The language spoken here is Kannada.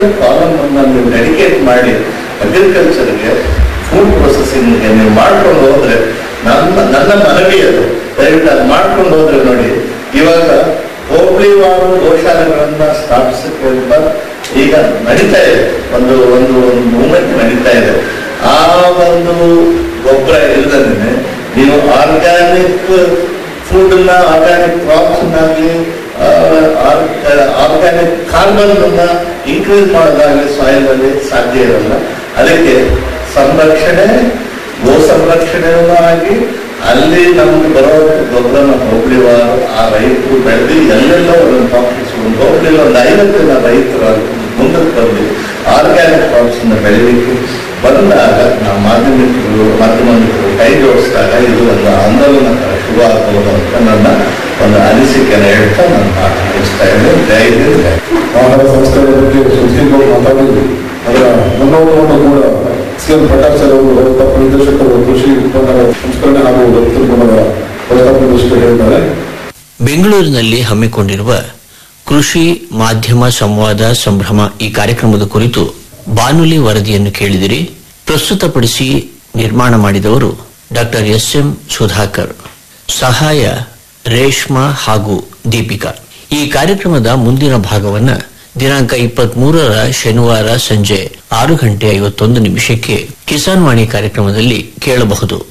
ಕಾಲಮ್ ಅನ್ನ ನೀವು ಡೆಡಿಕೇಟ್ ಮಾಡಿ ಅಗ್ರಿಕಲ್ಚರ್ಗೆ ಫುಡ್ ಪ್ರೊಸೆಸಿಂಗ್ಗೆ ನೀವು ಮಾಡ್ಕೊಂಡು ಹೋದ್ರೆ ನನ್ನ ನನ್ನ ಮನವಿ ಅದು ದಯವಿಟ್ಟು ಅದು ಮಾಡ್ಕೊಂಡು ಹೋದ್ರೆ ನೋಡಿ ಇವಾಗ ಹೋಬಳಿವಾರು ಗೋಶಾಲೆಗಳನ್ನ ಸ್ಥಾಪಿಸಕ್ಕೆ ಅಂತ ಈಗ ನಡೀತಾ ಇದೆ ಒಂದು ಒಂದು ಒಂದು ಮೂಮೆಂಟ್ ನಡೀತಾ ಇದೆ ಆ ಒಂದು ಗೊಬ್ಬರ ಇಲ್ಲದೇ ನೀವು ಆರ್ಗ್ಯಾನಿಕ್ ಫುಡ್ ನ ಆರ್ಗ್ಯಾನಿಕ್ ಕ್ರಾಪ್ಸ್ ಆಗಲಿ ಆರ್ಗ್ಯಾನಿಕ್ ಕಾರ್ಬನ್ ಅನ್ನ ಇನ್ಕ್ರೀಸ್ ಮಾಡೋದಾಗಲಿ ಸಾಯಿಲ್ ಅಲ್ಲಿ ಸಾಧ್ಯ ಇರಲ್ಲ ಅದಕ್ಕೆ ಸಂರಕ್ಷಣೆ ಗೋ ಸಂರಕ್ಷಣೆಯೂ ಆಗಿ ಅಲ್ಲಿ ನಮ್ಗೆ ಬರೋ ಗೊಬ್ಬರನ ಹೋಗ್ಲಿವಾರು ಆ ರೈತರು ಬೆಳೆದು ಎಲ್ಲೆಲ್ಲ ಒಂದೊಂದು ಪಾಕೆಟ್ಸ್ ಒಂದು ಹೋಗ್ಲಿಲ್ಲ ಒಂದು ಐವತ್ತು ಜನ ರೈತರು ಮುಂದಕ್ಕೆ ಬಂದು ಆರ್ಗ್ಯಾನಿಕ್ ಕ್ರಾಪ್ಸ್ ಬೆಳಿಲಿಕ್ಕೆ ಬಂದಾಗ ನಾವು ಮಾಧ್ಯಮಿಕರು ಮಾಧ್ಯಮಿಕರು ಕೈ ಜೋಡಿಸಿದಾಗ ಇದು ಒಂದು ಆಂದೋಲನ ಶುರು ಆಗ್ಬೋದು ಅಂತ ನನ್ನ ಒಂದು ಅನಿಸಿಕೆನ ಹೇಳ್ತಾ ನಾನು ಮಾತು ಮುಗಿಸ್ತಾ ಇದ್ದೇನೆ ಜೈ ಹಿಂದ್, ಜೈ ಆಹಾರ ಸಂಸ್ಕರಣೆ ಬಗ್ಗೆ ಸುದೀಪ್ ಅವರು ಮಾತಾಡಿದ್ರು ಅದರ ಮುನ್ನೋಟವನ್ನು ಕೂಡ ಸಿ ಎಂ ಭಟ್ಟಾಚಾರ್ಯ ಅವರು ವ್ಯವಸ್ಥಾಪಕ ನಿರ್ದೇಶಕರು ಕೃಷಿ ಉತ್ಪನ್ನಗಳ ಸಂಸ್ಕರಣೆ ಹಾಗೂ ರಫ್ತು ಗುಣಗಳ ವ್ಯವಸ್ಥಾಪಕ ನಿರ್ದೇಶಕರು ಹೇಳಿದ್ದಾರೆ ಬೆಂಗಳೂರಿನಲ್ಲಿ ಹಮ್ಮಿಕೊಂಡಿರುವ ಕೃಷಿ ಮಾಧ್ಯಮ ಸಂವಾದ ಸಂಭ್ರಮ ಈ ಕಾರ್ಯಕ್ರಮದ ಕುರಿತು ಬಾನುಲಿ ವರದಿಯನ್ನು ಕೇಳಿದಿರಿ ಪ್ರಸ್ತುತಪಡಿಸಿ ನಿರ್ಮಾಣ ಮಾಡಿದವರು ಡಾಕ್ಟರ್ ಎಸ್ ಎಂ ಸುಧಾಕರ್ ಸಹಾಯ ರೇಷ್ಮಾ ಹಾಗೂ ದೀಪಿಕಾ ಈ ಕಾರ್ಯಕ್ರಮದ ಮುಂದಿನ ಭಾಗವನ್ನ ದಿನಾಂಕ ಇಪ್ಪತ್ಮೂರರ ಶನಿವಾರ ಸಂಜೆ ಆರು ಗಂಟೆ ಐವತ್ತೊಂದು ನಿಮಿಷಕ್ಕೆ ಕಿಸಾನ್ ವಾಣಿ ಕಾರ್ಯಕ್ರಮದಲ್ಲಿ ಕೇಳಬಹುದು